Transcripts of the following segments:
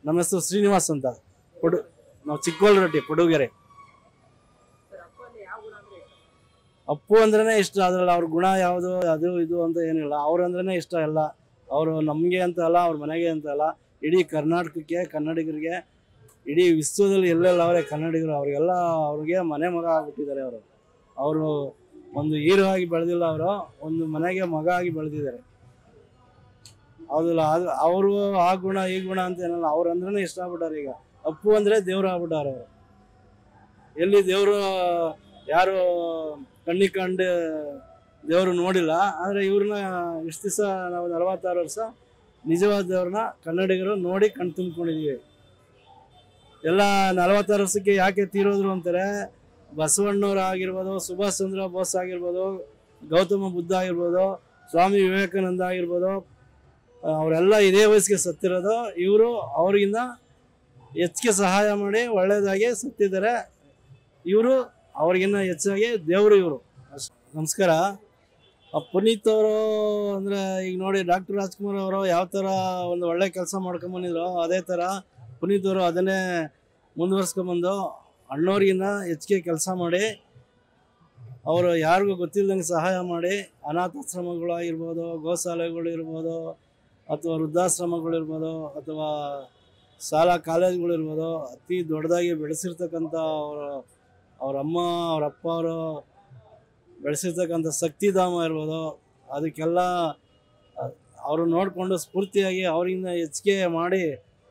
ನಮ್ಮ ಹೆಸರು ಶ್ರೀನಿವಾಸ್ ಅಂತ ಪಡು ನಾವು ಚಿಕ್ಕವಲ್ರೊಟ್ಟಿ ಪಡುಗೆರೆ ಅಪ್ಪು ಅಂದ್ರೇನೆ ಇಷ್ಟ ಅದ್ರಲ್ಲಿ ಅವ್ರ ಗುಣ ಯಾವುದು ಅದು ಇದು ಅಂತ ಏನಿಲ್ಲ ಅವ್ರು ಅಂದ್ರೇನೆ ಇಷ್ಟ ಎಲ್ಲ ಅವರು ನಮಗೆ ಅಂತ ಅಲ್ಲ ಅವ್ರ ಮನೆಗೆ ಅಂತ ಅಲ್ಲ ಇಡೀ ಕರ್ನಾಟಕಕ್ಕೆ ಕನ್ನಡಿಗರಿಗೆ ಇಡೀ ವಿಶ್ವದಲ್ಲಿ ಎಲ್ಲೆಲ್ಲ ಅವರೇ ಕನ್ನಡಿಗರು ಅವ್ರಿಗೆಲ್ಲ ಅವ್ರಿಗೆ ಮನೆ ಮಗ ಆಗ್ಬಿಟ್ಟಿದ್ದಾರೆ ಅವರು ಅವರು ಒಂದು ಹೀರೋ ಆಗಿ ಬೆಳೆದಿಲ್ಲ ಅವರು ಒಂದು ಮನೆಗೆ ಮಗ ಆಗಿ ಬೆಳೆದಿದ್ದಾರೆ ಹೌದಿಲ್ಲ ಅದು ಅವರು ಆ ಗುಣ ಈ ಗುಣ ಅಂತ ಏನಲ್ಲ ಅವ್ರು ಅಂದ್ರೇನೆ ಇಷ್ಟ ಆಗ್ಬಿಟ್ಟಾರೆ ಈಗ ಅಪ್ಪು ಅಂದ್ರೆ ದೇವ್ರು ಆಗ್ಬಿಟ್ಟಾರೆ ಅವರು ಎಲ್ಲಿ ದೇವರು ಯಾರು ಕಣ್ಣಿಗೆ ಕಂಡು ದೇವರು ನೋಡಿಲ್ಲ ಆದರೆ ಇವ್ರನ್ನ ಇಷ್ಟು ದಿವಸ ನಾವು ನಲವತ್ತಾರು ವರ್ಷ ನಿಜವಾದ ದೇವ್ರನ್ನ ಕನ್ನಡಿಗರು ನೋಡಿ ಕಣ್ ತುಂಬ್ಕೊಂಡಿದೀವಿ ಎಲ್ಲ ನಲವತ್ತಾರು ವರ್ಷಕ್ಕೆ ಯಾಕೆ ತೀರೋದ್ರು ಅಂತಾರೆ ಬಸವಣ್ಣವ್ರು ಆಗಿರ್ಬೋದು ಸುಭಾಷ್ ಚಂದ್ರ ಬೋಸ್ ಆಗಿರ್ಬೋದು ಗೌತಮ ಬುದ್ಧ ಆಗಿರ್ಬೋದು ಸ್ವಾಮಿ ವಿವೇಕಾನಂದ ಆಗಿರ್ಬೋದು ಆ, ಅವರೆಲ್ಲ ಇದೇ ವಯಸ್ಸಿಗೆ ಸತ್ತಿರೋದು ಇವರು ಅವ್ರಿಗಿಂತ ಹೆಚ್ಚಿಗೆ ಸಹಾಯ ಮಾಡಿ ಒಳ್ಳೇದಾಗಿ ಸತ್ತಿದ್ದಾರೆ ಇವರು ಅವ್ರಿಗಿನ್ನ ಹೆಚ್ಚಾಗಿ ದೇವರು ಇವರು ನಮಸ್ಕಾರ ಆ ಪುನೀತ್ ಅವರು ಅಂದರೆ ಈಗ ನೋಡಿ ಡಾಕ್ಟರ್ ರಾಜ್ಕುಮಾರ್ ಅವರು ಯಾವ ಥರ ಒಂದು ಒಳ್ಳೆ ಕೆಲಸ ಮಾಡ್ಕೊಂಬಂದಿದ್ರು ಅದೇ ಥರ ಪುನೀತ್ ಅವರು ಅದನ್ನೇ ಮುಂದುವರ್ಸ್ಕೊಂಬಂದು ಅಣ್ಣವ್ರಿಗಿನ್ನ ಹೆಚ್ಚಿಗೆ ಕೆಲಸ ಮಾಡಿ ಅವರು ಯಾರಿಗೂ ಗೊತ್ತಿಲ್ದಂಗೆ ಸಹಾಯ ಮಾಡಿ ಅನಾಥಾಶ್ರಮಗಳಾಗಿರ್ಬೋದು ಗೋಶಾಲೆಗಳು ಇರ್ಬೋದು ಅಥವಾ ವೃದ್ಧಾಶ್ರಮಗಳಿರ್ಬೋದು ಅಥವಾ ಶಾಲಾ ಕಾಲೇಜುಗಳಿರ್ಬೋದು ಅತಿ ದೊಡ್ಡದಾಗಿ ಬೆಳೆಸಿರ್ತಕ್ಕಂಥ ಅವರ ಅವ್ರ ಅಮ್ಮ ಅವ್ರ ಅಪ್ಪ ಅವರು ಬೆಳೆಸಿರ್ತಕ್ಕಂಥ ಶಕ್ತಿಧಾಮ ಇರ್ಬೋದು ಅದಕ್ಕೆಲ್ಲ ಅವರು ನೋಡಿಕೊಂಡು ಸ್ಫೂರ್ತಿಯಾಗಿ ಅವರಿಂದ ಹೆಚ್ಚಿಗೆ ಮಾಡಿ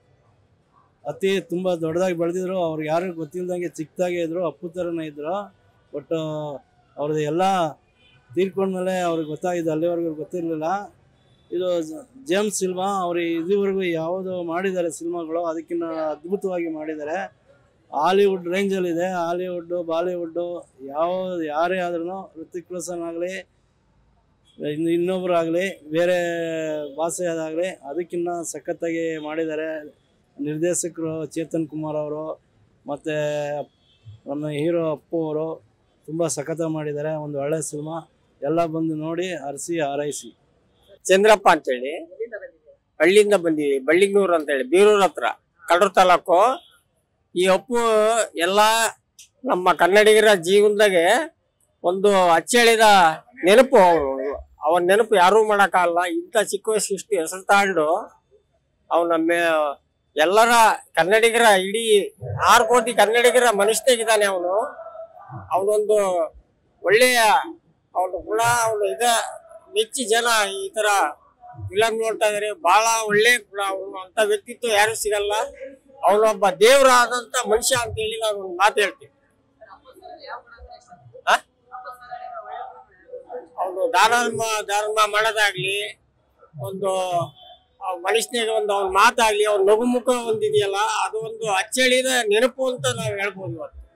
ಅತಿ ತುಂಬ ದೊಡ್ಡದಾಗಿ ಬೆಳೆದಿದ್ರು ಅವ್ರಿಗೆ ಯಾರಿಗೂ ಗೊತ್ತಿಲ್ದಂಗೆ ಚಿಕ್ಕದಾಗೆ ಇದ್ರು ಅಪ್ಪು ಥರನೇ ಇದ್ರು ಬಟ್ ಅವ್ರದ್ದು ಎಲ್ಲ ತೀರ್ಕೊಂಡ್ಮೇಲೆ ಅವ್ರಿಗೆ ಗೊತ್ತಾಗಿದೆ ಅಲ್ಲಿವರೆಗೂ ಗೊತ್ತಿರಲಿಲ್ಲ ಇದು ಜ- ಜೇಮ್ಸ್ ಸಿಲ್ವಾ ಅವರು ಇದುವರೆಗೂ ಯಾವುದು ಮಾಡಿದ್ದಾರೆ ಸಿನಿಮಾಗಳು ಅದಕ್ಕಿಂತ ಅದ್ಭುತವಾಗಿ ಮಾಡಿದ್ದಾರೆ ಹಾಲಿವುಡ್ ರೇಂಜಲ್ಲಿದೆ ಹಾಲಿವುಡ್ಡು ಬಾಲಿವುಡ್ಡು ಯಾವ ಯಾರೇ ಆದ್ರೂ ಋತಿಕ್ ರೋಷನ್ ಆಗಲಿ ಇನ್ನು ಇನ್ನೊಬ್ಬರಾಗಲಿ ಬೇರೆ ಭಾಷೆಯದಾಗಲಿ ಅದಕ್ಕಿಂತ ಸಖತ್ತಾಗಿ ಮಾಡಿದ್ದಾರೆ ನಿರ್ದೇಶಕರು ಚೇತನ್ ಕುಮಾರ್ ಅವರು ಮತ್ತು ನಮ್ಮ ಹೀರೋ ಅಪ್ಪು ಅವರು ತುಂಬ ಸಖತ್ತಾಗಿ ಮಾಡಿದ್ದಾರೆ ಒಂದು ಒಳ್ಳೆ ಸಿನಿಮಾ ಎಲ್ಲ ಬಂದು ನೋಡಿ ಹರಿಸಿ ಹಾರೈಸಿ ಚಂದ್ರಪ್ಪ ಅಂತೇಳಿ ಹಳ್ಳಿಯಿಂದ ಬಂದೀವಿ ಬಳ್ಳಿಗ್ನೂರು ಅಂತೇಳಿ ಬೀರೂರ್ ಹತ್ರ ಕಡೂರು ತಾಲೂಕು ಈ ಅಪ್ಪು ಎಲ್ಲ ನಮ್ಮ ಕನ್ನಡಿಗರ ಜೀವನದಾಗೆ ಒಂದು ಅಚ್ಚಳಿದ ನೆನಪು ಅವನು ಅವನ ನೆನಪು ಯಾರೂ ಮಾಡೋಕ್ಕಾಗಲ್ಲ ಇಂಥ ಚಿಕ್ಕ ವಯಸ್ಸು ಇಷ್ಟು ಹೆಸರು ತಾಂಡು ಅವನ ಮೇ ಎಲ್ಲರ ಕನ್ನಡಿಗರ ಇಡೀ ಆರು ಕೋಟಿ ಕನ್ನಡಿಗರ ಮನುಷ್ಯನಾಗಿದ್ದಾನೆ ಅವನು ಅವನೊಂದು ಒಳ್ಳೆಯ ಅವನ ಗುಣ ಅವನು ಇದ ಮೆಚ್ಚಿ ಜನ ಈ ತರ ಫಿಲಂ ನೋಡ್ತಾ ಇದಾರೆ ಬಹಳ ಒಳ್ಳೆ ಗುಣ ಅವನು ಅಂತ ವ್ಯಕ್ತಿತ್ವ ಯಾರು ಸಿಗಲ್ಲ ಅವನೊಬ್ಬ ದೇವರಾದಂತ ಮನುಷ್ಯ ಅಂತ ಹೇಳಿ ನಾನು ಒಂದು ಮಾತು ಹೇಳ್ತೀನಿ ಅವನು ದಾನಧರ್ಮ ಧರ್ಮ ಮಾಡೋದಾಗ್ಲಿ ಒಂದು ಮನುಷ್ಯನಿಗೆ ಒಂದು ಅವ್ನ ಮಾತಾಗ್ಲಿ ಅವ್ನ ನಗುಮುಖ ಒಂದಿದೆಯಲ್ಲ ಅದು ಒಂದು ಅಚ್ಚಳಿದ ನೆನಪು ಅಂತ ನಾವು ಹೇಳ್ಬೋದು ಇವತ್ತು